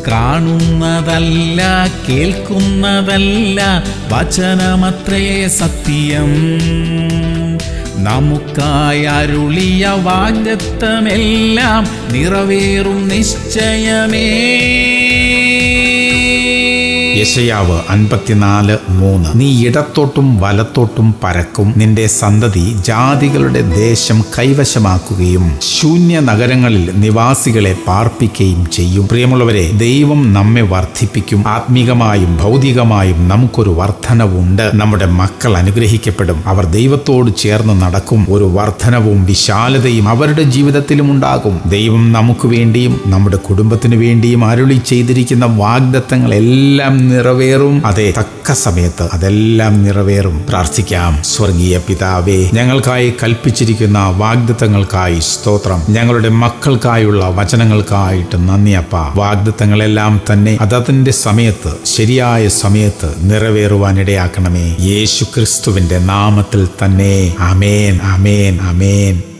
കാണുന്നതല്ല കേൾക്കുന്നതല്ല വചനമത്രേ സത്യം നമുക്കായി അരുളിയ വാഗ്ദത്തമെല്ലാം നിറവേറും നിശ്ചയമേ യശയാവ് അൻപത്തിനാല് മൂന്ന് നീ ഇടത്തോട്ടും വലത്തോട്ടും പരക്കും നിന്റെ സന്തതി ജാതികളുടെ ദേശം കൈവശമാക്കുകയും ശൂന്യ നഗരങ്ങളിൽ നിവാസികളെ പാർപ്പിക്കുകയും ചെയ്യും പ്രിയമുള്ളവരെ ദൈവം നമ്മെ വർദ്ധിപ്പിക്കും ആത്മീകമായും ഭൗതികമായും നമുക്കൊരു വർധനവുണ്ട് നമ്മുടെ മക്കൾ അനുഗ്രഹിക്കപ്പെടും അവർ ദൈവത്തോട് ചേർന്ന് നടക്കും ഒരു വർധനവും വിശാലതയും അവരുടെ ജീവിതത്തിലും ഉണ്ടാകും ദൈവം നമുക്ക് വേണ്ടിയും നമ്മുടെ കുടുംബത്തിന് വേണ്ടിയും അരുളി ചെയ്തിരിക്കുന്ന വാഗ്ദത്തങ്ങളെല്ലാം നിറവേറും അതെ തക്ക സമയത്ത് അതെല്ലാം നിറവേറും പ്രാർത്ഥിക്കാം സ്വർഗീയ പിതാവേ ഞങ്ങൾക്കായി കൽപ്പിച്ചിരിക്കുന്ന വാഗ്ദത്തങ്ങൾക്കായി സ്തോത്രം ഞങ്ങളുടെ മക്കൾക്കായുള്ള വചനങ്ങൾക്കായിട്ട് നന്ദി അപ്പ വാഗ്ദത്തങ്ങളെല്ലാം തന്നെ അതതിന്റെ സമയത്ത് ശരിയായ സമയത്ത് നിറവേറുവാനിടയാക്കണമേ യേശു ക്രിസ്തുവിന്റെ നാമത്തിൽ തന്നെ അമേൻ അമേൻ അമേൻ